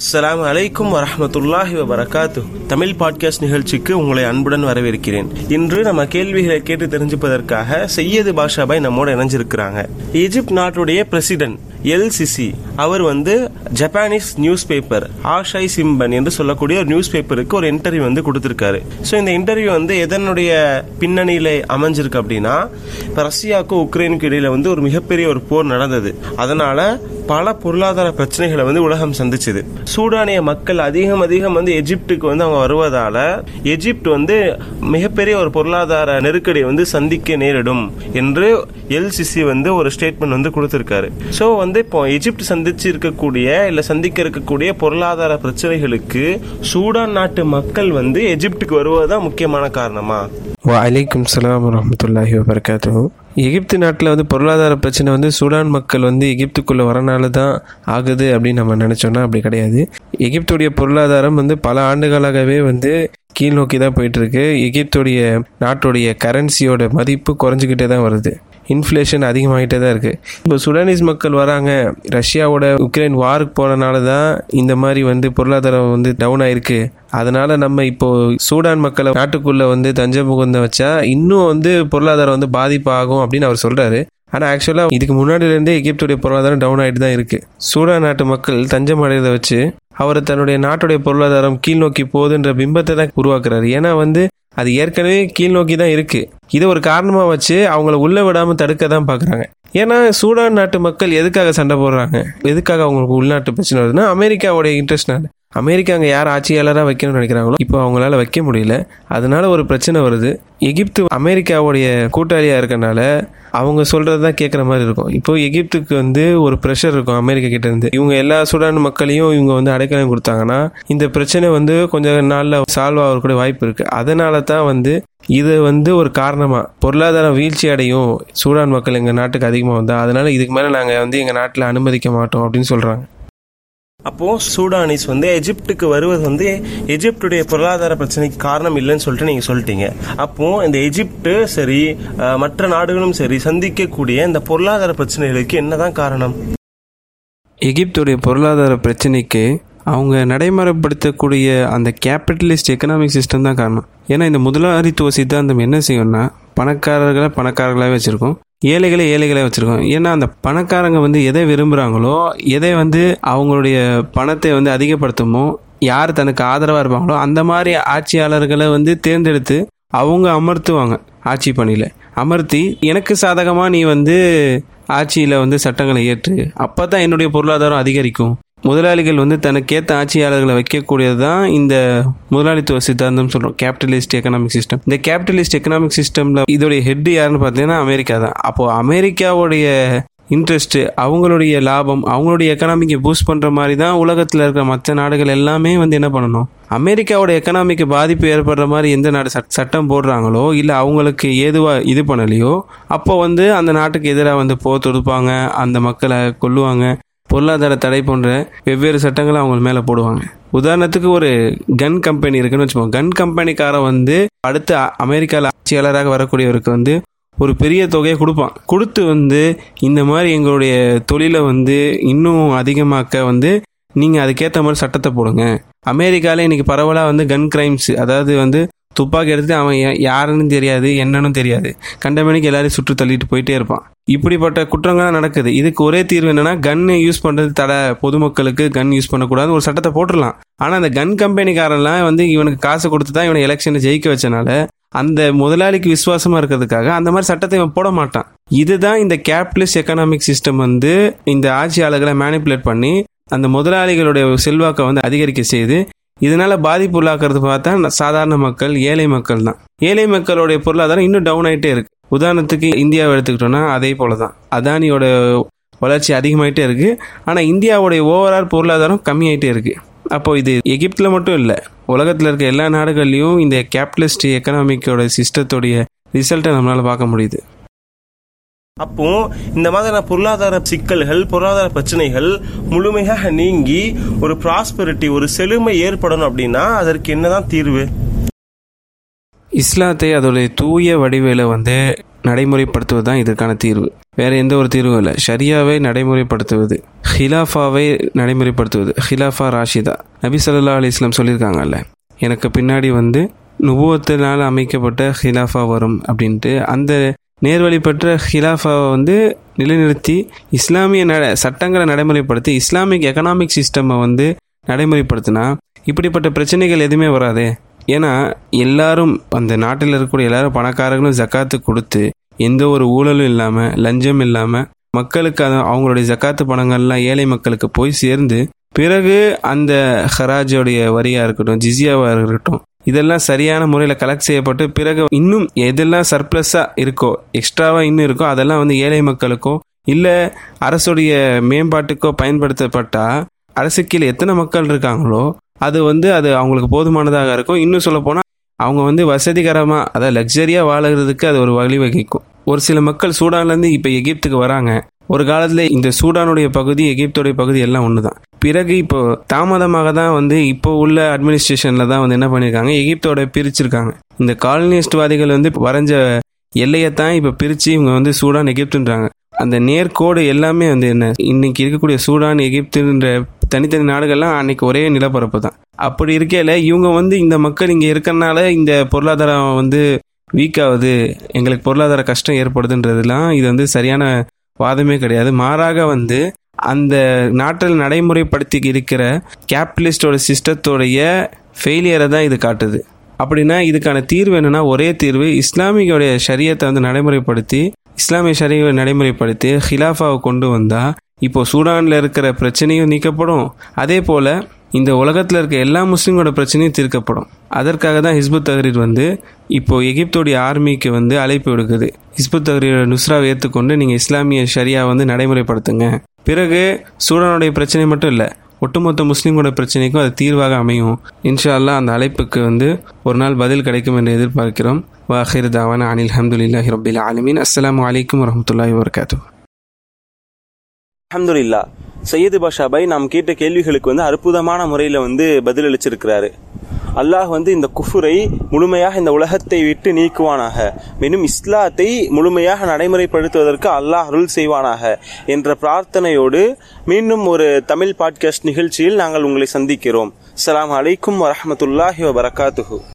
அஸ்ஸலாமு அலைக்கும் வரஹ்மத்துல்லாஹி வபரகாத்து தமிழ் பாட்காஸ்ட் நிகழ்ச்சிக்கு உங்களை அன்புடன் வரவேற்கிறேன் இன்று நம்ம கேள்விகளை கேட்டு தெரிஞ்சுப்பதற்காக செய்யது பாஷாபாய் நம்மோட இணைஞ்சிருக்கிறாங்க எஜிப்ட் நாட்டுடைய பிரசிடென்ட் எல் சிசி அவர் வந்து Japanese news paper Asahi Shimbun என்று சொல்லக்கூடிய ஒரு நியூஸ் பேப்பருக்கு ஒரு இன்டர்வியூ வந்து கொடுத்திருக்காரு ஸோ இந்த இன்டர்வியூ வந்து எதனுடைய பின்னணியில அமைஞ்சிருக்கு அப்படின்னா இப்போ ரஷ்யாவுக்கும் உக்ரைனுக்கும் இடையில வந்து ஒரு மிகப்பெரிய ஒரு போர் நடந்தது அதனால பல பொருளாதார பிரச்சனைகளை வந்து உலகம் சந்திச்சது சூடானிய மக்கள் அதிகம் அதிகம் வந்து எஜிப்டுக்கு வந்து அவங்க வருவதால எஜிப்ட் வந்து மிகப்பெரிய ஒரு பொருளாதார நெருக்கடியை வந்து சந்திக்க நேரிடும் என்று எல்சிசி வந்து ஒரு ஸ்டேட்மெண்ட் வந்து கொடுத்திருக்காரு ஸோ வந்து இப்போ எஜிப்ட் சந்திச்சு இருக்கக்கூடிய இல்ல சந்திக்க இருக்கக்கூடிய பொருளாதார பிரச்சனைகளுக்கு சூடான் நாட்டு மக்கள் வந்து எஜிப்டுக்கு வருவதுதான் முக்கியமான காரணமா வலைக்கும் சலாம் வரமத்துல்லாஹி வபரகாத்து எகிப்து நாட்டில் வந்து பொருளாதார பிரச்சனை வந்து சூடான் மக்கள் வந்து எகிப்துக்குள்ளே வரனால தான் ஆகுது அப்படின்னு நம்ம நினச்சோன்னா அப்படி கிடையாது எகிப்துடைய பொருளாதாரம் வந்து பல ஆண்டுகளாகவே வந்து கீழ் நோக்கி தான் போயிட்டு இருக்கு எகிப்துடைய நாட்டுடைய கரன்சியோட மதிப்பு குறைஞ்சிக்கிட்டே தான் வருது இன்ஃப்ளேஷன் அதிகமாகிட்டே தான் இருக்குது இப்போ சுடானிஸ் மக்கள் வராங்க ரஷ்யாவோட உக்ரைன் வாருக்கு போனனால தான் இந்த மாதிரி வந்து பொருளாதாரம் வந்து டவுன் ஆயிருக்கு அதனால நம்ம இப்போ சூடான் மக்களை நாட்டுக்குள்ள வந்து தஞ்ச முகுந்த வச்சா இன்னும் வந்து பொருளாதாரம் வந்து பாதிப்பாகும் அப்படின்னு அவர் சொல்றாரு ஆனால் ஆக்சுவலாக இதுக்கு முன்னாடியிலேருந்தே எகிப்துடைய பொருளாதாரம் டவுன் ஆகிட்டு தான் இருக்குது சூடான் நாட்டு மக்கள் தஞ்சம் அடைறதை வச்சு அவர் தன்னுடைய நாட்டுடைய பொருளாதாரம் கீழ் நோக்கி போகுதுன்ற பிம்பத்தை தான் உருவாக்குறாரு ஏன்னா வந்து அது ஏற்கனவே கீழ் நோக்கி தான் இருக்கு இதை ஒரு காரணமா வச்சு அவங்கள உள்ள விடாம தடுக்க தான் பாக்குறாங்க ஏன்னா சூடான் நாட்டு மக்கள் எதுக்காக சண்டை போடுறாங்க எதுக்காக அவங்களுக்கு உள்நாட்டு பிரச்சனை வருதுன்னா அமெரிக்காவுடைய இன்ட்ரெஸ்ட்னால அமெரிக்கா அங்கே யார் ஆட்சியாளராக வைக்கணும்னு நினைக்கிறாங்களோ இப்போ அவங்களால வைக்க முடியல அதனால ஒரு பிரச்சனை வருது எகிப்து அமெரிக்காவுடைய கூட்டாளியாக இருக்கனால அவங்க சொல்கிறது தான் கேட்குற மாதிரி இருக்கும் இப்போ எகிப்துக்கு வந்து ஒரு ப்ரெஷர் இருக்கும் அமெரிக்கா கிட்ட இருந்து இவங்க எல்லா சூடான் மக்களையும் இவங்க வந்து அடைக்கலம் கொடுத்தாங்கன்னா இந்த பிரச்சனை வந்து கொஞ்சம் நாளில் சால்வ் ஆகக்கூடிய வாய்ப்பு இருக்குது அதனால தான் வந்து இது வந்து ஒரு காரணமா பொருளாதாரம் வீழ்ச்சி அடையும் சூடான் மக்கள் எங்கள் நாட்டுக்கு அதிகமாக வந்தா அதனால இதுக்கு மேலே நாங்கள் வந்து எங்கள் நாட்டில் அனுமதிக்க மாட்டோம் அப்படின்னு சொல்கிறாங்க அப்போ சூடானிஸ் வந்து எஜிப்டுக்கு வருவது வந்து எஜிப்டுடைய பொருளாதார பிரச்சனைக்கு காரணம் இல்லைன்னு சொல்லிட்டு நீங்க சொல்லிட்டீங்க அப்போ இந்த எஜிப்டு சரி அஹ், மற்ற நாடுகளும் சரி சந்திக்கக்கூடிய இந்த பொருளாதார பிரச்சனைகளுக்கு என்னதான் காரணம் எகிப்துடைய பொருளாதார பிரச்சனைக்கு அவங்க நடைமுறைப்படுத்தக்கூடிய அந்த கேபிட்டலிஸ்ட் எக்கனாமிக் சிஸ்டம் தான் காரணம் ஏன்னா இந்த முதலாளித்துவ சித்தாந்தம் என்ன செய்யும்னா பணக்காரர்களை பணக்காரர்களாகவே வச்சுருக்கோம் ஏழைகளை ஏழைகளை வச்சுருக்கோம் ஏன்னா அந்த பணக்காரங்க வந்து எதை விரும்புகிறாங்களோ எதை வந்து அவங்களுடைய பணத்தை வந்து அதிகப்படுத்துமோ யார் தனக்கு ஆதரவாக இருப்பாங்களோ அந்த மாதிரி ஆட்சியாளர்களை வந்து தேர்ந்தெடுத்து அவங்க அமர்த்துவாங்க ஆட்சி பணியில் அமர்த்தி எனக்கு சாதகமாக நீ வந்து ஆட்சியில் வந்து சட்டங்களை ஏற்று அப்போ தான் என்னுடைய பொருளாதாரம் அதிகரிக்கும் முதலாளிகள் வந்து தனக்கேற்ற ஆட்சியாளர்களை வைக்கக்கூடியது தான் இந்த முதலாளித்துவ சித்தாந்தம் சொல்கிறோம் கேபிட்டலிஸ்ட் எக்கனாமிக் சிஸ்டம் இந்த கேபிட்டலிஸ்ட் எக்கனாமிக் சிஸ்டமில் இதோடைய ஹெட் யாருன்னு பார்த்தீங்கன்னா அமெரிக்கா தான் அப்போது அமெரிக்காவுடைய இன்ட்ரெஸ்ட் அவங்களுடைய லாபம் அவங்களுடைய எக்கனாமிக்கை பூஸ்ட் பண்ணுற மாதிரி தான் உலகத்தில் இருக்கிற மற்ற நாடுகள் எல்லாமே வந்து என்ன பண்ணணும் அமெரிக்காவோட எக்கனாமிக்கு பாதிப்பு ஏற்படுற மாதிரி எந்த நாடு சட்- சட்டம் போடுறாங்களோ இல்லை அவங்களுக்கு ஏதுவாக இது பண்ணலையோ அப்போ வந்து அந்த நாட்டுக்கு எதிராக வந்து போர் தொடுப்பாங்க அந்த மக்களை கொல்லுவாங்க பொருளாதார தடை போன்ற வெவ்வேறு சட்டங்களை அவங்க மேலே போடுவாங்க உதாரணத்துக்கு ஒரு கன் கம்பெனி இருக்குன்னு வச்சுக்கோங்க கன் கம்பெனிக்காரன் வந்து அடுத்து அ- அமெரிக்கால ஆட்சியாளராக வரக்கூடியவருக்கு வந்து ஒரு பெரிய தொகையை கொடுப்பான் கொடுத்து வந்து இந்த மாதிரி எங்களுடைய தொழிலை வந்து இன்னும் அதிகமாக்க வந்து நீங்கள் அதுக்கேற்ற மாதிரி சட்டத்தை போடுங்க அமெரிக்காவில் இன்னைக்கு பரவலாக வந்து கன் கிரைம்ஸ் அதாவது வந்து துப்பாக்கி எடுத்து அவன் யா- யாருன்னு தெரியாது என்னன்னு தெரியாது கண்டமேனிக்கு எல்லாரையும் சுற்று தள்ளிட்டு போயிட்டே இருப்பான் இப்படிப்பட்ட குற்றங்கள் நடக்குது இதுக்கு ஒரே தீர்வு என்னன்னா கன் யூஸ் பண்றது தடை பொதுமக்களுக்கு கன் யூஸ் பண்ணக்கூடாது ஒரு சட்டத்தை போட்டுடலாம் ஆனா அந்த கன் கம்பெனிக்காரெல்லாம் வந்து இவனுக்கு காசு கொடுத்து தான் இவனை எலெக்ஷனை ஜெயிக்க வச்சனால அந்த முதலாளிக்கு விசுவாசமா இருக்கிறதுக்காக அந்த மாதிரி சட்டத்தை இவன் போட மாட்டான் இதுதான் இந்த கேபிட்டலிஸ்ட் எக்கனாமிக் சிஸ்டம் வந்து இந்த ஆட்சியாளர்களை மேனிப்புலேட் பண்ணி அந்த முதலாளிகளுடைய செல்வாக்கை வந்து அதிகரிக்க செய்து இதனால பாதிப்பு உள்ளாக்குறது பார்த்தா ந- சாதாரண மக்கள் ஏழை மக்கள் தான் ஏழை மக்களுடைய பொருளாதாரம் இன்னும் டவுன் ஆயிட்டே இருக்கு உதாரணத்துக்கு இந்தியாவை எடுத்துக்கிட்டோம்னா அதே போல தான் அதானியோட வளர்ச்சி அதிகமாயிட்டே இருக்கு ஆனா இந்தியாவுடைய ஓவரால் பொருளாதாரம் கம்மியாயிட்டே இருக்கு அப்போ இது எகிப்தில் மட்டும் இல்லை உலகத்தில் இருக்க எல்லா நாடுகள்லையும் இந்த கேபிட்டலிஸ்ட் எக்கனாமிக்கோட சிஸ்டத்தோடைய ரிசல்ட்டை நம்மளால பார்க்க முடியுது அப்போ இந்த மாதிரியான பொருளாதார சிக்கல்கள் பொருளாதார பிரச்சனைகள் முழுமையாக நீங்கி ஒரு ப்ராஸ்பெரிட்டி ஒரு செழுமை ஏற்படணும் அப்படின்னா அதற்கு என்னதான் தீர்வு இஸ்லாத்தை அதோடைய தூய வடிவேல வந்து நடைமுறைப்படுத்துவது தான் இதற்கான தீர்வு வேற எந்த ஒரு தீர்வும் இல்லை ஷரியாவை நடைமுறைப்படுத்துவது ஹிலாஃபாவை நடைமுறைப்படுத்துவது ஹிலாஃபா ராஷிதா நபி சல்லா அலி இஸ்லாம் சொல்லியிருக்காங்கல்ல எனக்கு பின்னாடி வந்து நுபுவத்தினால் அமைக்கப்பட்ட ஹிலாஃபா வரும் அப்படின்ட்டு அந்த நேர்வழி பெற்ற ஹிலாஃபாவை வந்து நிலைநிறுத்தி இஸ்லாமிய நட சட்டங்களை நடைமுறைப்படுத்தி இஸ்லாமிக் எக்கனாமிக் சிஸ்டமை வந்து நடைமுறைப்படுத்தினா இப்படிப்பட்ட பிரச்சனைகள் எதுவுமே வராதே ஏன்னா எல்லாரும் அந்த நாட்டில் இருக்கக்கூடிய எல்லாரும் பணக்காரர்களும் ஜக்காத்து கொடுத்து எந்த ஒரு ஊழலும் இல்லாமல் லஞ்சம் இல்லாமல் மக்களுக்கு அது அவங்களுடைய ஜக்காத்து பணங்கள்லாம் ஏழை மக்களுக்கு போய் சேர்ந்து பிறகு அந்த ஹராஜோடைய வரியா இருக்கட்டும் ஜிசியாவா இருக்கட்டும் இதெல்லாம் சரியான முறையில் கலெக்ட் செய்யப்பட்டு பிறகு இன்னும் எதெல்லாம் சர்ப்ளஸாக இருக்கோ எக்ஸ்ட்ராவாக இன்னும் இருக்கோ அதெல்லாம் வந்து ஏழை மக்களுக்கோ இல்லை அரசுடைய மேம்பாட்டுக்கோ பயன்படுத்தப்பட்டா அரசு கீழே எத்தனை மக்கள் இருக்காங்களோ அது வந்து அது அவங்களுக்கு போதுமானதாக இருக்கும் இன்னும் சொல்ல போனால் அவங்க வந்து வசதிகரமாக அதாவது லக்ஸரியாக வாழறதுக்கு அது ஒரு வழிவகுக்கும் ஒரு சில மக்கள் சூடான்லேருந்து இப்போ எகிப்துக்கு வராங்க ஒரு காலத்தில் இந்த சூடானுடைய பகுதி எகிப்துடைய பகுதி எல்லாம் ஒன்று தான் பிறகு இப்போ தாமதமாக தான் வந்து இப்போ உள்ள அட்மினிஸ்ட்ரேஷனில் தான் வந்து என்ன பண்ணியிருக்காங்க எகிப்தோட பிரிச்சிருக்காங்க இந்த காலனிஸ்ட்வாதிகள் வந்து வரைஞ்ச எல்லையைத்தான் இப்போ பிரித்து இவங்க வந்து சூடான் எகிப்துன்றாங்க அந்த நேர்கோடு எல்லாமே வந்து என்ன இன்னைக்கு இருக்கக்கூடிய சூடான் எகிப்துன்ற தனித்தனி நாடுகள்லாம் அன்னைக்கு ஒரே நிலப்பரப்பு தான் அப்படி இருக்கையில இவங்க வந்து இந்த மக்கள் இங்கே இருக்கறனால இந்த பொருளாதாரம் வந்து வீக் ஆகுது எங்களுக்கு பொருளாதார கஷ்டம் ஏற்படுதுன்றதுலாம் இது வந்து சரியான வாதமே கிடையாது மாறாக வந்து அந்த நாட்டில் நடைமுறைப்படுத்தி இருக்கிற கேபிட்டலிஸ்டோட சிஸ்டத்தோடைய ஃபெயிலியரை தான் இது காட்டுது அப்படின்னா இதுக்கான தீர்வு என்னன்னா ஒரே தீர்வு இஸ்லாமியோடைய ஷரியத்தை வந்து நடைமுறைப்படுத்தி இஸ்லாமிய ஷரியை நடைமுறைப்படுத்தி ஹிலாஃபாவை கொண்டு வந்தா இப்போ சூடானில் இருக்கிற பிரச்சனையும் நீக்கப்படும் அதே போல இந்த உலகத்தில் இருக்க எல்லா முஸ்லீமோட பிரச்சனையும் தீர்க்கப்படும் அதற்காக தான் ஹிஸ்புத் தஹரீர் வந்து இப்போ எகிப்தோடைய ஆர்மிக்கு வந்து அழைப்பு விடுக்குது ஹிஸ்புத் தஹரீரோட நுஸ்ராவை ஏற்றுக்கொண்டு நீங்கள் இஸ்லாமிய ஷரியா வந்து நடைமுறைப்படுத்துங்க பிறகு சூடானுடைய பிரச்சனை மட்டும் இல்லை ஒட்டுமொத்த முஸ்லீமோட பிரச்சனைக்கும் அது தீர்வாக அமையும் இன்ஷா அல்லாஹ் அந்த அழைப்புக்கு வந்து ஒரு நாள் பதில் கிடைக்கும் என்று எதிர்பார்க்கிறோம் வாஹிர் தாவான அனில் அஹமதுல்லாஹி ரபில் ஆலமீன் அஸ்ஸலாமு அலைக்கும் வரமத்துல்லாஹி வரகாத்து அல்ஹம்துலில்லா சையது பாஷா பாய் நாம் கேட்ட கேள்விகளுக்கு வந்து அற்புதமான முறையில் வந்து பதிலளிச்சிருக்கிறாரு அல்லாஹ் வந்து இந்த குஃபுரை முழுமையாக இந்த உலகத்தை விட்டு நீக்குவானாக மேலும் இஸ்லாத்தை முழுமையாக நடைமுறைப்படுத்துவதற்கு அல்லாஹ் அருள் செய்வானாக என்ற பிரார்த்தனையோடு மீண்டும் ஒரு தமிழ் பாட்காஸ்ட் நிகழ்ச்சியில் நாங்கள் உங்களை சந்திக்கிறோம் அஸ்ஸலாமு அலைக்கும் வரஹ்மத்துல்லாஹி வபரகாத்துஹு